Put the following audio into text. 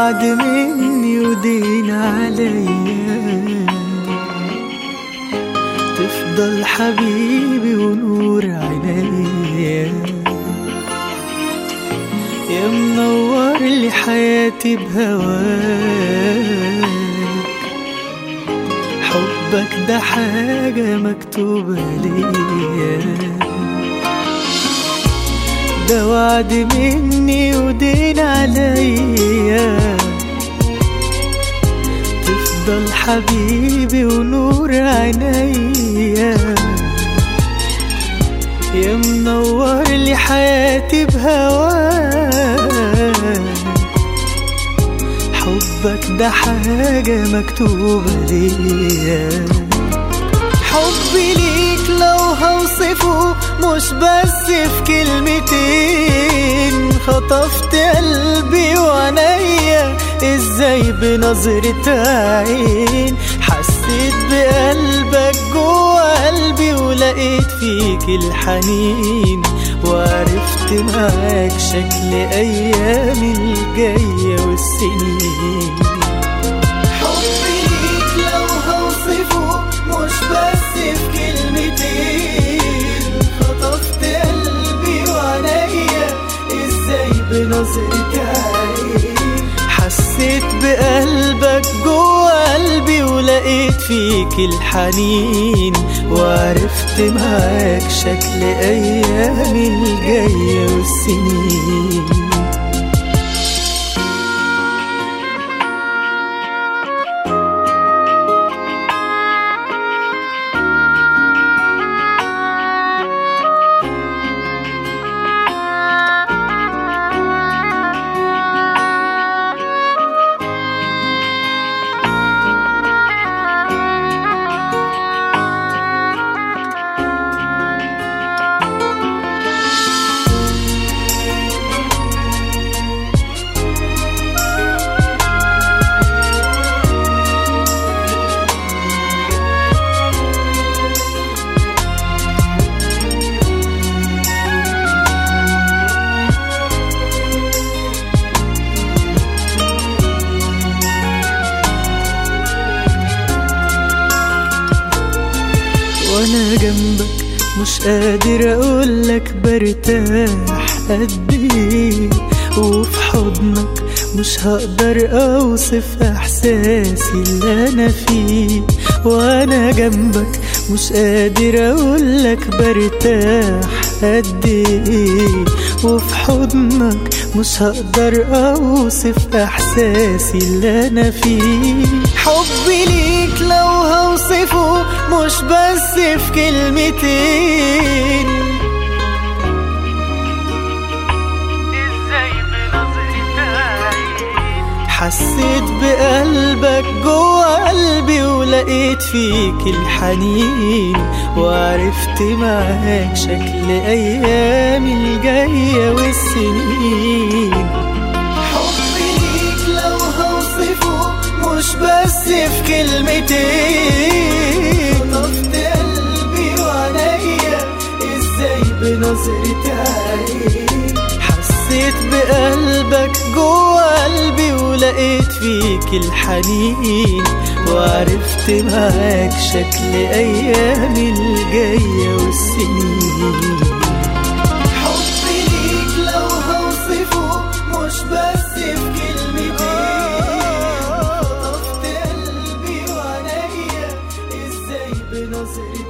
وعد مني ودين عليا تفضل حبيبي ونور عينيا يا منور لي حياتي بهواك حبك ده حاجة مكتوبة ليا ده وعد مني ودين عليا تفضل حبيبي ونور عينيا يا منور لي حياتي بهواك حبك ده حاجة مكتوبة ليا حبي ليك لو هوصفه مش بس في كلمتين خطفت قلبي وعينيا ازاي بنظرة عين حسيت بقلبك جوا قلبي ولقيت فيك الحنين وعرفت معاك شكل ايامي الجاية والسنين حبي ليك لو هوصفه مش بس في كلمتين خطفت قلبي وعينيا ازاي بنظرة عين حسيت بقلبك جوا قلبي ولقيت فيك الحنين وعرفت معاك شكل ايامي الجاية والسنين وانا جنبك مش قادر اقولك برتاح قد ايه وفي حضنك مش هقدر اوصف احساسي اللي انا فيه وانا جنبك مش قادر اقولك برتاح قد ايه وفي حضنك مش هقدر اوصف احساسي اللي انا فيه حبي ليك لو هوصفه مش بس في كلمتين حسيت بقلبك جوا قلبي ولقيت فيك الحنين وعرفت معاك شكل ايامي الجاية والسنين حبي ليك لو هوصفه مش بس في كلمتين خطفت قلبي وعينيا ازاي بنظرة عين حسيت بقلبك جوا قلبي ولقيت فيك الحنين وعرفت معاك شكل ايامي الجاية والسنين حبي ليك لو هوصفه مش بس في كلمتين خطفت قلبي وعينيا ازاي بنظرة